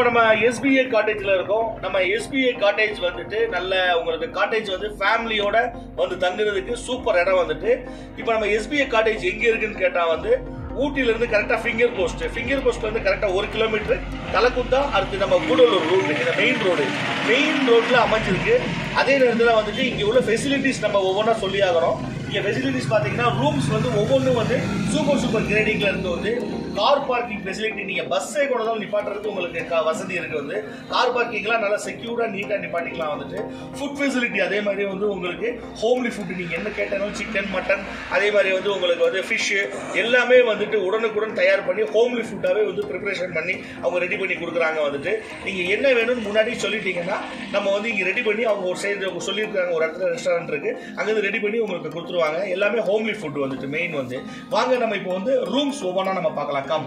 இப்போ நம்ம எஸ்பிஏ காட்டேஜ்ல இருக்கோம் நம்ம எஸ்பிஏ காட்டேஜ் வந்துட்டு நல்ல உங்களுக்கு காட்டேஜ் வந்து ஃபேமிலியோட வந்து தங்குறதுக்கு சூப்பர் இடம் வந்துட்டு இப்போ நம்ம எஸ்பிஏ காட்டேஜ் எங்க இருக்குன்னு கேட்டா வந்து ஊட்டில இருந்து கரெக்டா ஃபிங்கர் போஸ்ட் ஃபிங்கர் போஸ்ட்ல இருந்து கரெக்டா ஒரு கிலோமீட்டர் கலக்குத்தா அடுத்து நம்ம கூடலூர் ரோடு இந்த மெயின் ரோடு மெயின் ரோட்ல அமைஞ்சிருக்கு அதே நேரத்தில் வந்துட்டு இங்க உள்ள ஃபெசிலிட்டிஸ் நம்ம ஒவ்வொன்றா சொல்லி ஆகிறோம் இங்க ஃபெசிலிட்டிஸ் பாத்தீங்கன்னா ரூம்ஸ் வந்து ஒவ்வொன்றும் வந்து சூப்பர் சூப்பர் கிரேடிங்ல இருந்து வந்து கார் பார்க்கிங் ஃபெசிலிட்டி நீங்க பஸ்ஸே கூட தான் நிப்பாட்டுறதுக்கு உங்களுக்கு க- வசதி இருக்கு வந்து கார் பார்க்கிங்லாம் நல்லா செக்யூர்டா நீட்டா நிப்பாட்டிக்கலாம் வந்துட்டு ஃபுட் ஃபெசிலிட்டி அதே மாதிரி வந்து உங்களுக்கு ஹோம்லி ஃபுட் நீங்க என்ன கேட்டாலும் சிக்கன் மட்டன் அதே மாதிரி வந்து உங்களுக்கு வந்து ஃபிஷ் எல்லாமே வந்துட்டு உடனுக்குடன் தயார் பண்ணி ஹோம்லி ஃபுட்டாவே வந்து ப்ரிப்பரேஷன் பண்ணி அவங்க ரெடி பண்ணி கொடுக்குறாங்க வந்துட்டு நீங்க என்ன வேணும்னு முன்னாடி சொல்லிட்டீங்கன்னா நம்ம வந்து இங்க ரெடி பண்ணி அவங்க ஒரு சைடு சொல்லியிருக்காங்க ஒரு இடத்துல ரெஸ்டாரண்ட் இருக்கு அங்கிருந்து ரெடி பண்ணி உங்களுக்கு கொடுத்துருவாங்க எல்லாமே ஹோம்லி ஃபுட் வந்துட்டு மெயின் வந்து வாங்க நம்ம இப்போ வந்து ரூம்ஸ் ஒவ்வொன்றா நம்ம பார்க்கலாம் கம்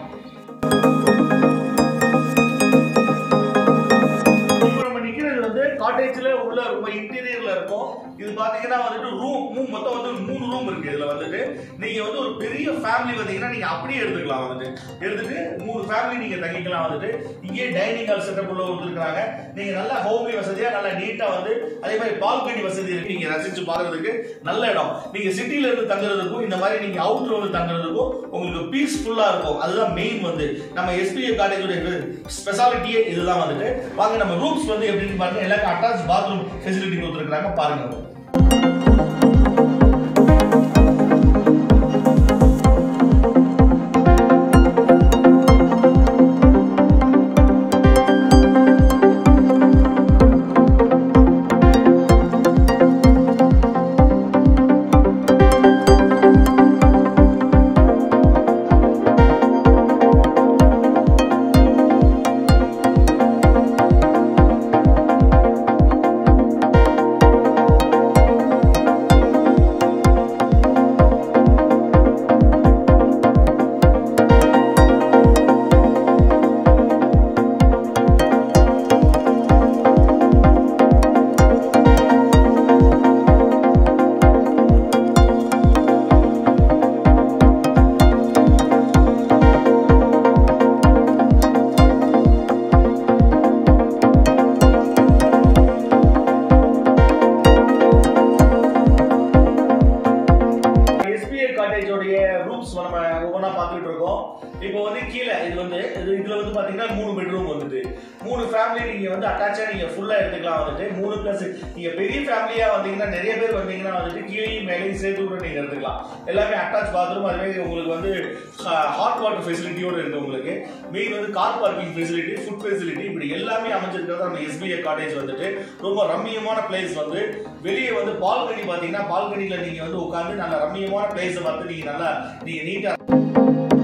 இப்போ நம்ம நிக்கிறது வந்து காட்டேஜ்ல உள்ள ரொம்ப இன்டீரியர்ல இருக்கும் இது பாத்தீங்கன்னா வந்துட்டு ரூம் மொத்தம் வந்து மூணு ரூம் இருக்கு இதுல வந்துட்டு நீங்க வந்து ஒரு பெரிய ஃபேமிலி வந்தீங்கன்னா நீங்க அப்படியே எடுத்துக்கலாம் வந்துட்டு எடுத்துட்டு மூணு ஃபேமிலி நீங்க தங்கிக்கலாம் வந்துட்டு இங்கே டைனிங் ஹால் செட்டப் உள்ள கொடுத்துருக்காங்க நீங்க நல்லா ஹோம்லி வசதியா நல்லா நீட்டா வந்து அதே மாதிரி பால்கனி வசதி இருக்கு நீங்க ரசிச்சு பாக்குறதுக்கு நல்ல இடம் நீங்க சிட்டில இருந்து தங்குறதுக்கும் இந்த மாதிரி நீங்க அவுட்ல வந்து தங்குறதுக்கும் உங்களுக்கு பீஸ்ஃபுல்லா இருக்கும் அதுதான் மெயின் வந்து நம்ம எஸ்பிஏ காலேஜோட ஸ்பெஷாலிட்டியே இதுதான் வந்துட்டு வாங்க நம்ம ரூம்ஸ் வந்து எப்படின்னு பாருங்க எல்லாருக்கும் அட்டாச் பாத்ரூம் ஃபெசிலிட்டி கொடுத்துருக்காங்க பாருங்க எஸ்பிஐ காட்டேஜோடைய ரூம்ஸ் நம்ம ஒவ்வொன்றா பார்த்துட்டு இருக்கோம் இப்போ வந்து கீழே இது வந்து இது இதுல வந்து பாத்தீங்கன்னா மூணு பெட்ரூம் வந்துட்டு மூணு ஃபேமிலி நீங்க வந்து அட்டாச்சா நீங்க ஃபுல்லா எடுத்துக்கலாம் வந்துட்டு மூணு பிளஸ் நீங்க பெரிய ஃபேமிலியா வந்தீங்கன்னா நிறைய பேர் வந்தீங்கன்னா வந்துட்டு கீழேயும் மேலேயும் சேர்த்து கூட நீங்க எடுத்துக்கலாம் எல்லாமே அட்டாச் பாத்ரூம் அதே மாதிரி உங்களுக்கு வந்து ஹாட் வாட்டர் ஃபெசிலிட்டியோட இருக்கு உங்களுக்கு மெயின் வந்து car parking facility food facility இப்படி எல்லாமே அமைஞ்சிருக்கிறது நம்ம எஸ்பிஐ காட்டேஜ் வந்துட்டு ரொம்ப ரம்மியமான பிளேஸ் வந்து வெளியே வந்து பால்கனி பாத்தீங்கன்னா பால்கனில நீங்க வந்து உட்காந்து நல்ல ரம்மியமான பிளேஸ் பார்த்து நீங்க நல்லா நீங்க நீட்டா